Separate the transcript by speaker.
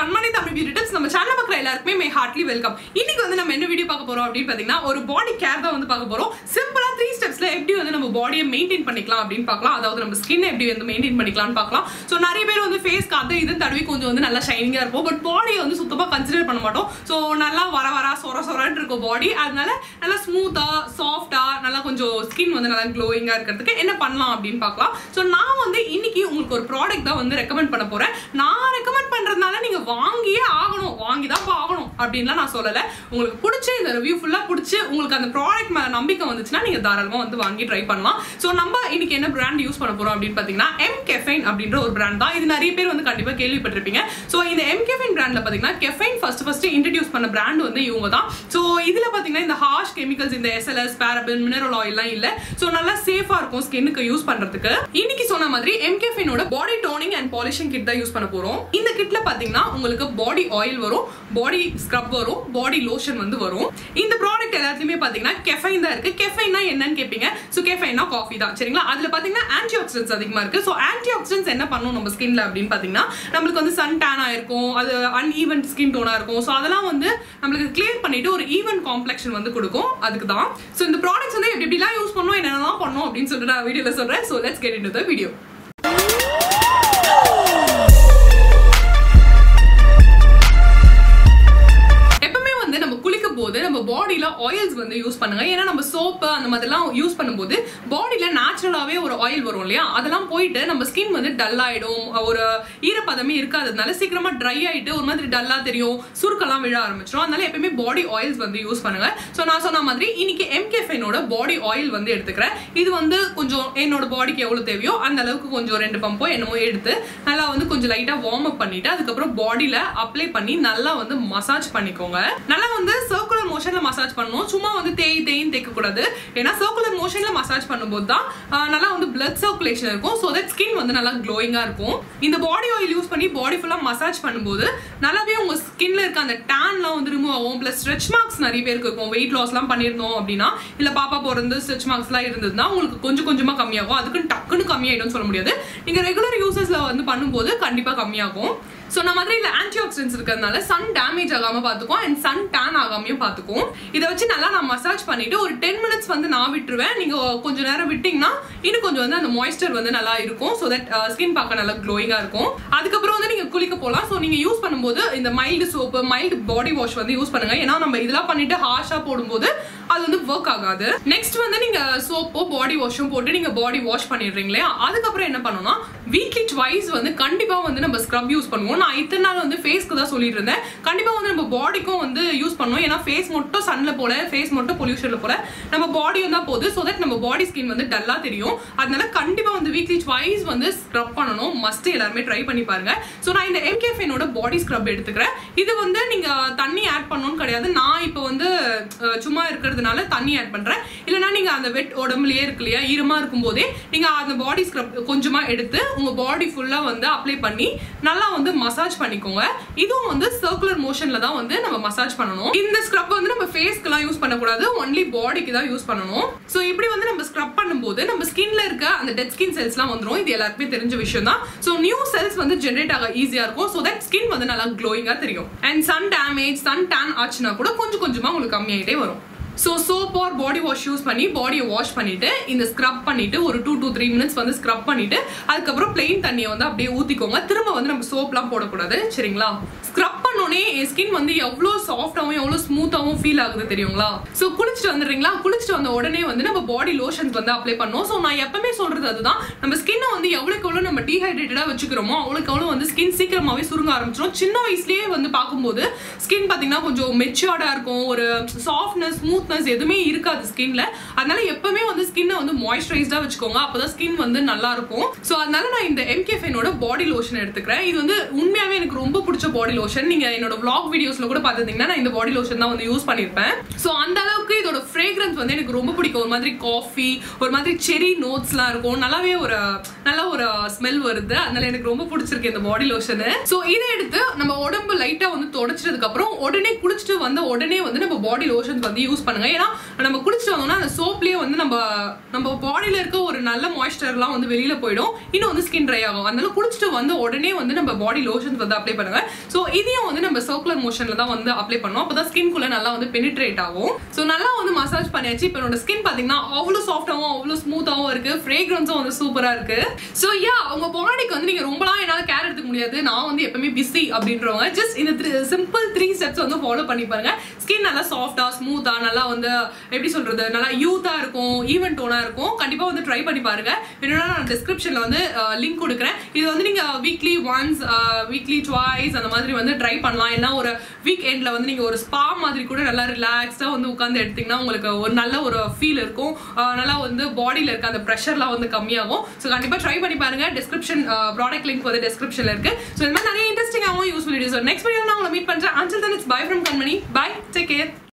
Speaker 1: அன்மணி Tamil beauty tips நம்ம channel பார்க்குற எல்லாருக்குமே மே ஹார்ட்லி வெல்கம் இன்னைக்கு வந்து நம்ம என்ன வீடியோ பார்க்க போறோம் அப்படின்னு பார்த்தீங்கன்னா ஒரு பாடி கேர் தான் வந்து பார்க்க போறோம் சிம்பிளா த்ரீ ஸ்டெப்ஸ்ல எப்படி வந்து நம்ம பாடியை மெயின்டைன் பண்ணிக்கலாம் அப்படின்னு பார்க்கலாம் அதாவது நம்ம ஸ்கின் எப்படி வந்து மெயின்டைன் பண்ணிக்கலாம்னு பார்க்கலாம் ஸோ நிறைய பேர் வந்து ஃபேஸ்க்கு அது இது தடவி கொஞ்சம் வந்து நல்லா ஷைனிங்காக இருப்போம் பட் பாடியை வந்து சுத்தமாக கன்சிடர் பண்ண மாட்டோம் ஸோ நல்லா வர வர சொர சொரன்னு இருக்கும் பாடி அதனால நல்லா ஸ்மூத்தா சாஃப்டா நல்லா கொஞ்சம் ஸ்கின் வந்து நல்லா க்ளோயிங்காக இருக்கிறதுக்கு என்ன பண்ணலாம் அப்படின்னு பார்க்கலாம் ஸோ நான் வந்து இன்னைக்கு உங்களுக்கு ஒரு ப்ராடக்ட் தான் வந்து ரெக்கமெண்ட் பண்ண போறேன் நான் ரெக்கமெண்ட் பண்றதுனால நீங்க வாங்கியே ஆகணும் வாங்கி தான் ஆகணும் அப்படின்லாம் நான் சொல்லலை உங்களுக்கு பிடிச்சி இந்த ரிவ்யூ ஃபுல்லாக பிடிச்சி உங்களுக்கு அந்த ப்ராடக்ட் மேலே நம்பிக்கை வந்துச்சுன்னா நீங்க தாராளமாக வந்து வாங்கி ட்ரை பண்ணலாம் ஸோ நம்ம இன்னைக்கு என்ன பிராண்ட் யூஸ் பண்ண போறோம் அப்படின்னு பார்த்தீங்கன்னா எம் கெஃபைன் அப்படின்ற ஒரு பிராண்ட் தான் இது நிறைய பேர் வந்து கண்டிப்பாக கேள்விப்பட்டிருப்பீங்க ஸோ இந்த எம் கெஃபைன் பிராண்ட்ல பார்த்தீங்கன்னா கெஃபைன் ஃபர்ஸ்ட் ஃபர்ஸ்ட் இன்ட்ரடியூஸ் பண்ண பிராண்ட் வந்து இவங்க தான் ஸோ இதுல பார்த்தீங்கன்னா இந்த ஹார்ஷ் கெமிக்கல்ஸ் இந்த எஸ்எல்எஸ் பேரபின் மினரல் ஆயில்லாம் இல்லை ஸோ நல்லா சேஃபா இருக்கும் ஸ்கின்னுக்கு யூஸ் பண்றதுக்கு இன்னைக்கு சொன்ன மாதிரி எம் கெஃபைனோட body toning and polishing kit தான் யூஸ் பண்ண போறோம் இந்த கிட்ல பாத்தீங்கன்னா உங்களுக்கு பாடி ஆயில் வரும் பாடி ஸ்க்ரப் வரும் பாடி லோஷன் வந்து வரும் இந்த ப்ராடக்ட் எல்லாத்துலயுமே பாத்தீங்கன்னா கெஃபைன் தான் இருக்கு கெஃபைன்னா என்னன்னு கேப்பீங்க ஸோ கெஃபைன்னா காஃபி தான் சரிங்களா அதுல பாத்தீங்கன்னா ஆன்டி ஆக்சிடென்ட்ஸ் அதிகமா இருக்கு ஸோ ஆன்டி ஆக்சிடென்ட்ஸ் என்ன பண்ணும் நம்ம ஸ்கின்ல அப்படின்னு பாத்தீங்கன்னா நம்மளுக்கு வந்து சன் டேனா இருக்கும் அது அன்ஈவன் ஸ்கின் டோனா இருக்கும் ஸோ அதெல்லாம் வந்து நம்மளுக்கு கிளியர் பண்ணிட்டு ஒரு ஈவன் காம்ப்ளெக்ஷன் வந்து கொடுக்கும் அதுக்கு தான் ஸோ இந்த ப்ராடக்ட்ஸ் வந்து எப்படி எப்படிலாம் யூஸ் பண்ணணும் என்னென்னலாம் பண்ணணும் அப்படின்னு சொல்லிட்டு நான் வீடியோல சொல்றேன் so let's get in the video எப்பவுமே வந்து நம்ம குளிக்கும் போது நம்ம பாடியில ஆயில்ஸ் வந்து யூஸ் பண்ணுங்க ஏன்னா நம்ம சோப்பு அந்த மாதிரிலாம் யூஸ் பண்ணும்போது பாடியில நேச்சுரலாவே ஒரு ஆயில் வரும் இல்லையா அதெல்லாம் போயிட்டு நம்ம ஸ்கின் வந்து டல் ஆயிடும் ஒரு ஈரப்பதமே இருக்காததுனால சீக்கிரமா ட்ரை ஆயிட்டு ஒரு மாதிரி டல்லா தெரியும் சுருக்கெல்லாம் விழ ஆரம்பிச்சிடும் அதனால எப்பயுமே பாடி ஆயில்ஸ் வந்து யூஸ் பண்ணுங்க ஸோ நான் சொன்ன மாதிரி இன்னைக்கு எம்கேஃபைனோட பாடி ஆயில் வந்து எடுத்துக்கிறேன் இது வந்து கொஞ்சம் என்னோட பாடிக்கு எவ்வளவு தேவையோ அந்த அளவுக்கு கொஞ்சம் ரெண்டு பம்போ என்னமோ எடுத்து நல்லா வந்து கொஞ்சம் லைட்டா வார்ம் அப் பண்ணிட்டு அதுக்கப்புறம் பாடியில அப்ளை பண்ணி நல்லா வந்து மசாஜ் பண்ணிக்கோங்க நல்லா வந்து சர்க்குலர் மோஷன்ல மசாஜ் பண்ணணும் சும்மா வந்து தேய் தேயின்னு தேய்க்க கூடாது ஏன்னா சர்க்குலர் மோஷன்ல மசாஜ் பண்ணும்போது தான் ஆஹ், நல்லா வந்து பிளட் சர்க்குலேஷன் இருக்கும் ஸோ தட் ஸ்கின் வந்து நல்லா க்ளோயிங்கா இருக்கும் இந்த பாடி ஆயில் யூஸ் பண்ணி பாடி ஃபுல்லா மசாஜ் பண்ணும்போது நல்லாவே உங்க ஸ்கின்ல இருக்க அந்த டேன்லாம் வந்து ரிமூவ் ஆகும் பிளஸ் ஸ்ட்ரெச் மார்க்ஸ் நிறைய பேருக்கு இருக்கும் வெயிட் லாஸ்லாம் பண்ணியிருந்தோம் அப்படின்னா இல்ல பாப்பா பிறந்து ஸ்ட்ரெச் மார்க்ஸ்லாம் இருந்ததுன்னா உங்களுக்கு கொஞ்சம் கொஞ்சமா கம்மியாகும் அதுக்குன்னு டக்குன்னு கம்மியாயிடும்னு சொல்ல முடியாது நீங்க ரெகுலர் யூசஸ்ல வந்து பண்ணும்போது கண்டிப்பா கம்மியாகும் ஸோ நம்ம மாதிரி இல்லை ஆன்டி ஆக்சிடென்ட்ஸ் இருக்கிறதுனால சன் டேமேஜ் ஆகாம பார்த்துக்கும் அண்ட் சன் டேன் ஆகாமையும் பார்த்துக்கும் இதை வச்சு நல்லா நான் மசாஜ் பண்ணிட்டு ஒரு டென் மினிட்ஸ் வந்து நான் விட்டுருவேன் நீங்க கொஞ்ச நேரம் விட்டீங்கன்னா இன்னும் கொஞ்சம் வந்து அந்த மாய்ஸ்சர் வந்து நல்லா இருக்கும் ஸோ தட் ஸ்கின் பார்க்க நல்லா க்ளோயிங்கா இருக்கும் அதுக்கப்புறம் வந்து நீங்க குளிக்க போகலாம் ஸோ நீங்க யூஸ் பண்ணும்போது இந்த mild soap mild body wash வந்து யூஸ் பண்ணுங்க ஏன்னா நம்ம இதெல்லாம் பண்ணிட்டு ஹாஷா போடும்போது அது வந்து ஒர்க் ஆகாது நெக்ஸ்ட் வந்து நீங்க சோப்போ பாடி வாஷும் போட்டு நீங்க பாடி வாஷ் பண்ணிடுறீங்க இல்லையா அதுக்கப்புறம் என்ன பண்ணணும்னா வீக்லி ட்வைஸ் வந்து கண்டிப்பா வந்து நம்ம ஸ்க்ரப் யூஸ் பண்ணுவோம் நான் இத்தனை நாள் வந்து ஃபேஸ்க்கு தான் சொல்லிட்டு இருந்தேன் கண்டிப்பா வந்து நம்ம பாடிக்கும் வந்து யூஸ் பண்ணுவோம் ஏன்னா ஃபேஸ் மட்டும் சன்ல போல ஃபேஸ் மட்டும் பொல்யூஷன்ல போல நம்ம பாடியும் தான் போகுது ஸோ தட் நம்ம பாடி ஸ்கின் வந்து டல்லா தெரியும் அதனால கண்டிப்பா வந்து வீக்லி ட்வைஸ் வந்து ஸ்க்ரப் பண்ணணும் மஸ்ட் எல்லாருமே ட்ரை பண்ணி பாருங்க ஸோ நான் இந்த எம்கேஃபைனோட பாடி ஸ்க்ரப் எடுத்துக்கிறேன் இது வந்து நீங்க தண்ணி ஆட் பண்ணணும்னு கிடையாது நான் இப்போ வந்து அஹ், சும்மா இருக்கிறதுனால தண்ணி ஆட் பண்றேன் இல்லைன்னா நீங்க அந்த வெட் உடம்புலயே இருக்கு இல்லையா ஈரமா இருக்கும் போதே நீங்க அந்த பாடி ஸ்க்ரப் கொஞ்சமா எடுத்து உங்க பாடி ஃபுல்லா வந்து அப்ளை பண்ணி நல்லா வந்து மசாஜ் பண்ணிக்கோங்க இதுவும் வந்து சர்க்குலர் மோஷன்ல தான் வந்து நம்ம மசாஜ் பண்ணணும் இந்த ஸ்க்ரப் வந்து நம்ம ஃபேஸ்க்குலாம் யூஸ் பண்ணக்கூடாது ஒன்லி பாடிக்கு தான் யூஸ் பண்ணணும் ஸோ இப்படி வந்து நம்ம ஸ்க்ரப் பண்ணும்போது நம்ம ஸ்கின்ல இருக்க அந்த டெட் ஸ்கின் செல்ஸ்லாம் வந்துரும் இது எல்லாருக்குமே தெரிஞ்ச விஷயம் தான் ஸோ நியூ செல்ஸ் வந்து ஜென்ரேட் ஆக ஈஸியா இருக்கும் ஸோ தட் ஸ்கின் வந்து நல்லா க்ளோயிங்கா தெரியும் and sun damage sun tan ஆச்சுன்னா கூட கொஞ்சம் கொஞ்சமா உங்களுக்கு கம்மியாயிட்டே வரும் so soap or body wash use பண்ணி பாடியை வாஷ் பண்ணிட்டு இந்த ஸ்க்ரப் பண்ணிட்டு ஒரு டூ to த்ரீ மினிட்ஸ் வந்து ஸ்க்ரப் பண்ணிட்டு அதுக்கப்புறம் பிளெயின் தண்ணியை வந்து அப்படியே ஊத்திக்கோங்க திரும்ப வந்து நம்ம சோப்லாம் போடக்கூடாது சரிங்களா ஸ்க்ரப் பண்ணோடனே என் ஸ்கின் வந்து எவ்வளோ சாஃப்டாகவும் எவ்வளோ ஸ்மூத்தாகவும் ஃபீல் ஆகுது தெரியுங்களா ஸோ குளிச்சுட்டு வந்துடுறீங்களா குளிச்சுட்டு வந்த உடனே வந்து நம்ம பாடி லோஷன்ஸ் வந்து அப்ளை பண்ணோம் ஸோ நான் எப்பவுமே சொல்றது அதுதான் நம்ம ஸ்கின்னை வந்து எவ்வளோக்கு எவ்வளோ நம்ம டீஹைட்ரேட்டடாக வச்சுக்கிறோமோ அவ்வளோக்கு எவ்வளோ வந்து ஸ்கின் சீக்கிரமாகவே சுருங்க ஆரம்பிச்சிடும் சின்ன வயசுலேயே வந்து பார்க்கும்போது ஸ்கின் பார்த்தீங்கன்னா கொஞ்சம் மெச்சூர்டாக இருக்கும் ஒரு சாஃப்ட்னஸ் ஸ்மூத்னஸ் எதுவுமே இருக்காது ஸ்கின்ல அதனால எப்பவுமே வந்து ஸ்கின்னை வந்து மாய்ஸ்சரைஸ்டாக வச்சுக்கோங்க அப்போதான் ஸ்கின் வந்து நல்லா இருக்கும் ஸோ அதனால நான் இந்த எம்கேஃபைனோட பாடி லோஷன் எடுத்துக்கிறேன் இது வந்து உண்மையாவே எனக்கு ரொம்ப பிடிச்ச பாடி லோஷன் நீங்க என்னோட vlog வீடியோஸ்ல கூட பார்த்துருந்தீங்கன்னா நான் இந்த பாடி லோஷன் தான் வந்து யூஸ் பண்ணியிருப்பேன் ஸோ அந்த அளவுக்கு இதோட ஃப்ரேக்ரன்ஸ் வந்து எனக்கு ரொம்ப பிடிக்கும் ஒரு மாதிரி காஃபி ஒரு மாதிரி செரி நோட்ஸ்லாம் இருக்கும் நல்லாவே ஒரு நல்ல ஒரு ஸ்மெல் வருது அதனால எனக்கு ரொம்ப பிடிச்சிருக்கு இந்த பாடி லோஷனு ஸோ இதை எடுத்து நம்ம உடம்பு லைட்டா வந்து தொடச்சதுக்கு அப்புறம் உடனே குளிச்சுட்டு வந்த உடனே வந்து நம்ம பாடி லோஷன்ஸ் வந்து யூஸ் பண்ணுங்க ஏன்னா நம்ம குளிச்சுட்டு வந்தோம்னா அந்த சோப்லயே வந்து நம்ம நம்ம பாடியில இருக்க ஒரு நல்ல மாய்ஸ்சர்லாம் வந்து வெளியில போயிடும் இன்னும் வந்து ஸ்கின் ட்ரை ஆகும் அதனால குளிச்சுட்டு வந்த உடனே வந்து நம்ம பாடி லோஷன்ஸ் வந்து அப்ளை பண்ணுங்க ஸோ இதையும் வந்து நம்ம சர்க்குலர் மோஷன்ல தான் வந்து அப்ளை பண்ணோம் அப்பதான் ஸ்கின்குள்ள நல்லா வந்து பெனிட்ரேட் ஆகும் ஸோ நல்லா வந்து மசாஜ் பண்ணியாச்சு இப்போ என்னோட ஸ்கின் பாத்தீங்கன்னா அவ்வளோ சாஃப்டாகவும் அவ்வளோ ஸ்மூத்தாகவும் இருக்கு ஃப்ரேக்ரன்ஸும் வந்து சூப்பரா இருக்கு ஸோ யா உங்க பாடிக்கு வந்து நீங்க ரொம்பலாம் என்னால கேர் எடுத்துக்க முடியாது நான் வந்து எப்பவுமே பிஸி அப்படின்றவங்க ஜஸ்ட் இந்த சிம்பிள் த்ரீ ஸ்டெப்ஸ் வந்து ஃபாலோ பண்ணி பாருங்க ஸ்கின் நல்லா சாஃப்டா ஸ்மூத்தா நல்லா வந்து எப்படி சொல்றது நல்லா யூத்தா இருக்கும் ஈவன் டோனா இருக்கும் கண்டிப்பா வந்து ட்ரை பண்ணி பாருங்க என்னன்னா நான் டிஸ்கிரிப்ஷன்ல வந்து லிங்க் கொடுக்குறேன் இது வந்து நீங்க வீக்லி ஒன்ஸ் வீக்லி ட்வைஸ் அந்த மாதிரி வந்து ட்ரை பண்ணலாம் ஏன்னா ஒரு வீக் எண்ட்ல வந்து நீங்க ஒரு ஸ்பா மாதிரி கூட நல்லா ரிலாக்ஸ்டா வந்து உட்காந்து எடுத்தீங்கன்னா உங்களுக்கு ஒரு நல்ல ஒரு ஃபீல் இருக்கும் அஹ் நல்லா வந்து பாடியில இருக்க அந்த ப்ரெஷர்லாம் வந்து கம்மியாகும் ஸோ கண்டிப்பா ட்ரை பண்ணி பாருங்க டிஸ்கிரிப்ஷன் ப்ராடக்ட் லிங்க் வந்து டிஸ்கிரிப்ஷன்ல இருக்கு ஸோ இந்த மாதிரி நிறைய இன்ட்ரெஸ்டிங்காகவும் யூஸ்ஃபுல் வீடியோஸ் நெக்ஸ்ட் வீடியோ நான் உங்களை மீட் பண்றேன் until then it's bye from Kanmani bye take care